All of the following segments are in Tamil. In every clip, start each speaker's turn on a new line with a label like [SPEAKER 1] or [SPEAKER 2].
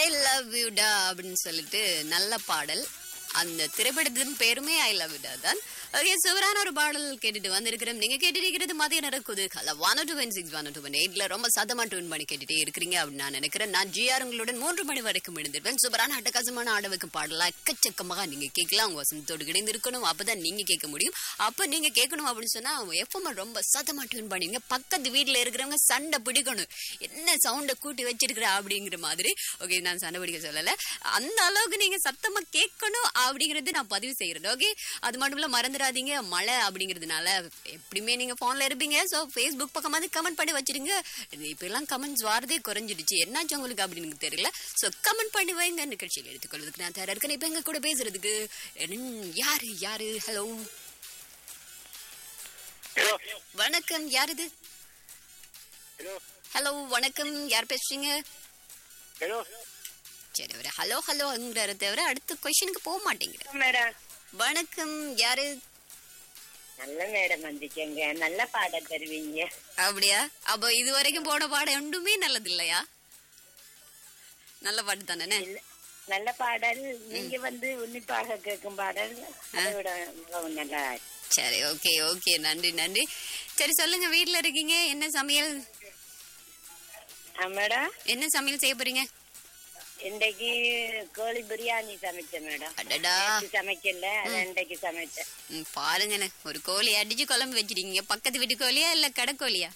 [SPEAKER 1] லவ் யூடா அப்படின்னு சொல்லிட்டு நல்ல பாடல் அந்த திரைப்படத்தின் பேருமே ஐ லவ் யூடா தான் ஓகே சுவரான ஒரு பாடல் கேட்டுட்டு வந்திருக்கிறோம் நீங்க கேட்டுட்டு மதிய நேரம் குதூகல one two one six one two one எயிட்ல ரொம்ப சதமா டியூன் பண்ணி கேட்டுட்டே இருக்கிறீங்க அப்படின்னு நான் நினைக்கிறேன் நான் ஜிஆர் உங்களுடன் மூன்று மணி வரைக்கும் எழுந்திருப்பேன் சூப்பரான அட்டகாசமான ஆட வைக்கும் பாடலாம் எக்கச்சக்கமாக நீங்க கேட்கலாம் உங்க வசந்தத்தோடு இணைந்து இருக்கணும் அப்பதான் நீங்க கேட்க முடியும் அப்ப நீங்க கேட்கணும் அப்படின்னு சொன்னா எப்பவுமே ரொம்ப சத்தமா டியூன் பண்ணுவீங்க பக்கத்து வீட்டுல இருக்கிறவங்க சண்டை பிடிக்கணும் என்ன சவுண்ட கூட்டி வச்சிருக்கிற அப்படிங்கிற மாதிரி ஓகே நான் சண்டை பிடிக்க சொல்லல அந்த அளவுக்கு நீங்க சத்தமா கேட்கணும் அப்படிங்கறது நான் பதிவு செய்யறேன் ஓகே அது மட்டும் இல்ல மறந்துடாதீங்க மழை அப்படிங்கிறதுனால எப்படியுமே நீங்க போன்ல இருப்பீங்க சோ ஃபேஸ்புக் பக்கமாவது கமெண்ட் பண்ணி வச்சிருங்க இது இப்ப எல்லாம் கமெண்ட்ஸ் வாரதே குறைஞ்சிடுச்சு என்னாச்சு உங்களுக்கு அப்படின்னு எனக்கு தெரியல சோ கமெண்ட் பண்ணி வைங்க நிகழ்ச்சியில் எடுத்துக்கொள்வதுக்கு நான் தயாரா இருக்கேன் இப்ப எங்க கூட பேசுறதுக்கு ம், யாரு யாரு ஹலோ
[SPEAKER 2] ஹலோ
[SPEAKER 1] வணக்கம் யார் இது
[SPEAKER 2] ஹலோ
[SPEAKER 1] ஹலோ வணக்கம் யார் பேசுறீங்க
[SPEAKER 2] ஹலோ
[SPEAKER 1] சரி ஒரு ஹலோ ஹலோங்கிறத தவிர அடுத்த கொஸ்டினுக்கு போக மாட்டேங்கிற
[SPEAKER 2] மேடம்
[SPEAKER 1] வணக்கம் யாரு
[SPEAKER 2] நல்ல மேடம் வந்துச்சேங்க நல்ல பாடம் தருவீங்க
[SPEAKER 1] அப்படியா அப்போ இது வரைக்கும் போன பாடம் ஒன்றுமே நல்லது இல்லையா நல்ல பாட்டு தானே
[SPEAKER 2] இல்ல, நல்ல பாடல் நீங்க வந்து உன்னிப்பாக கேட்கும் பாடல் அதை விட மிகவும் நல்லா
[SPEAKER 1] சரி ஓகே ஓகே நன்றி நன்றி சரி சொல்லுங்க வீட்ல இருக்கீங்க என்ன சமையல்
[SPEAKER 2] ஆ, மேடம்
[SPEAKER 1] என்ன சமையல் செய்ய போறீங்க
[SPEAKER 2] இன்றைக்கு கோழி பிரியாணி சமைச்சேன் மேடம்
[SPEAKER 1] அடடா
[SPEAKER 2] நேத்து சமைக்கல அது இன்றைக்கு சமைச்சேன்
[SPEAKER 1] ம், பாருங்கண்ணே ஒரு கோழி அடிச்சு குழம்பு வச்சிருக்கீங்க பக்கத்து வீட்டு கோழியா இல்ல கடைக்கோழியா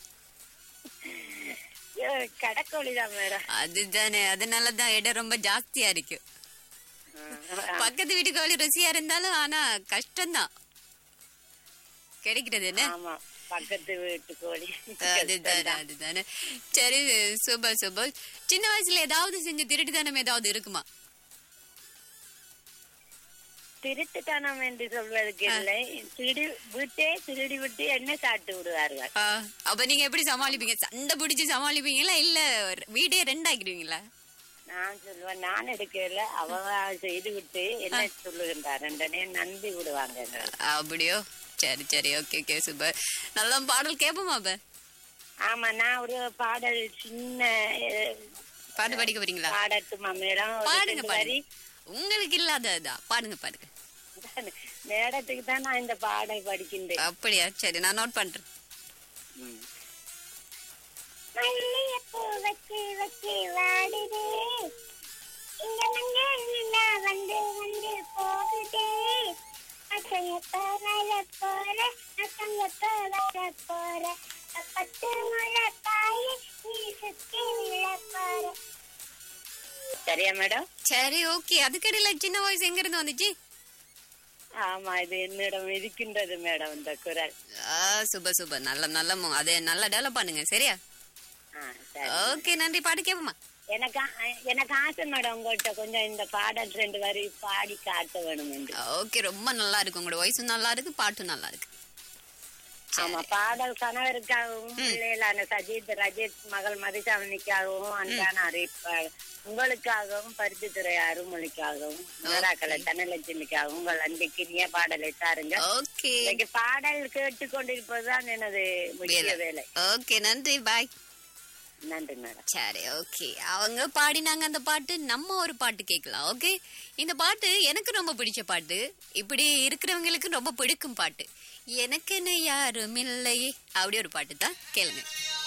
[SPEAKER 2] ஐயோ, கடைக்கோழி தான் மேடம்
[SPEAKER 1] அதுதானே அதனாலதான் இடம் ரொம்ப ஜாஸ்தியா இருக்கு
[SPEAKER 2] ஆ,
[SPEAKER 1] பக்கத்து வீட்டு கோழி ருசியா இருந்தாலும் ஆனா கஷ்டம்தான் கிடைக்கிறது என்ன
[SPEAKER 2] ஆமா பக்கத்து வீட்டு கோழி
[SPEAKER 1] அதுதானே அதுதானே சரி சூப்பர் சூப்பர் சின்ன வயசுல ஏதாவது செஞ்ச திருட்டுத்தனம் ஏதாவது இருக்குமா
[SPEAKER 2] திருட்டுத்தனம் என்று சொல்வதற்கு இல்லை திருடி விட்டே திருடி விட்டு என்ன சாப்பிட்டு விடுவார்கள்
[SPEAKER 1] ஆ, அப்ப நீங்க எப்படி சமாளிப்பீங்க சண்டை பிடிச்சு சமாளிப்பீங்களா இல்ல வீடே ரெண்டாக்கிடுவீங்களா
[SPEAKER 2] நான் சொல்லுவேன் நான் எடுக்கல அவ செய்து விட்டு என்ன சொல்லுகின்றார் ரெண்டனே நம்பி விடுவாங்க
[SPEAKER 1] அப்படியோ சரி சரி ஓகே ஓகே சூப்பர் நல்ல பாடல் கேட்போமா அப்ப
[SPEAKER 2] ஆமா நான் ஒரு பாடல் சின்ன அஹ்,
[SPEAKER 1] பாட்டு படிக்க போறீங்களா
[SPEAKER 2] பாடட்டுமா மேடம் ஒரு
[SPEAKER 1] பாடுங்க
[SPEAKER 2] ரெண்டு
[SPEAKER 1] பாடுங்க
[SPEAKER 2] வரி
[SPEAKER 1] உங்களுக்கு இல்லாததா பாடுங்க பாடுங்க
[SPEAKER 2] மேடத்துக்கு தான் நான் இந்த பாடல் படிக்கின்றேன்
[SPEAKER 1] அப்படியா சரி நான் நோட் பண்றேன்
[SPEAKER 2] ம்.
[SPEAKER 3] மல்லிகைப்பூ வச்சு வச்சு வாடுதே இங்க மஞ்சள் நிலா வந்து வந்து போகுதே அசையப்ப வர போற அசங்கப்ப வர போற பத்து முளை பாய நீ சுத்தி விழ போற
[SPEAKER 2] சரியா மேடம்
[SPEAKER 1] சரி ஓகே அதுக்கடையில சின்ன வயசு எங்க இருந்து வந்துச்சு
[SPEAKER 2] ஆமா இது என்னிடம் இருக்கின்றது மேடம் இந்த குரல்
[SPEAKER 1] ஆ சூப்பர் சூப்பர் நல்ல நல்ல மு- அதை நல்லா டெவலப் பண்ணுங்க சரியா
[SPEAKER 2] ஆ, சரி.
[SPEAKER 1] ஓகே நன்றி பாட்டு கேட்போமா
[SPEAKER 2] எனக்கு ஆ- எனக்கு ஆசை மேடம் உங்கள்கிட்ட கொஞ்சம் இந்த பாடல் ரெண்டு வரி பாடி காட்ட வேணும் என்று
[SPEAKER 1] ஓகே ரொம்ப நல்லா இருக்கு உங்களோட வயசும் நல்லா இருக்கு பாட்டும் நல்லா இருக்கு
[SPEAKER 2] ஆமா பாடல் கணவருக்காகவும் பிள்ளைகளான சஜித் ரஜித் மகள் மதிசாமணிக்காகவும் அன்பான அறிவிப்பாள் உங்களுக்காகவும் பருத்தித்துறை அருமொழிக்காகவும் மலராக்கலை தனலட்சுமிக்காகவும் உங்கள் அன்பிற்கினிய பாடலை தாருங்க
[SPEAKER 1] ஓகே
[SPEAKER 2] இன்னைக்கு பாடல் கேட்டுக்கொண்டிருப்பதுதான் எனது முக்கிய வேலை
[SPEAKER 1] ஓகே நன்றி பாய்
[SPEAKER 2] நன்றி மேடம்
[SPEAKER 1] சரி ஓகே அவங்க பாடினாங்க அந்த பாட்டு நம்ம ஒரு பாட்டு கேட்கலாம் ஓகே இந்த பாட்டு எனக்கு ரொம்ப பிடிச்ச பாட்டு இப்படி இருக்கிறவங்களுக்கு ரொம்ப பிடிக்கும் பாட்டு எனக்குன்னு யாரும் இல்லையே அப்படி ஒரு பாட்டு தான் கேளுங்க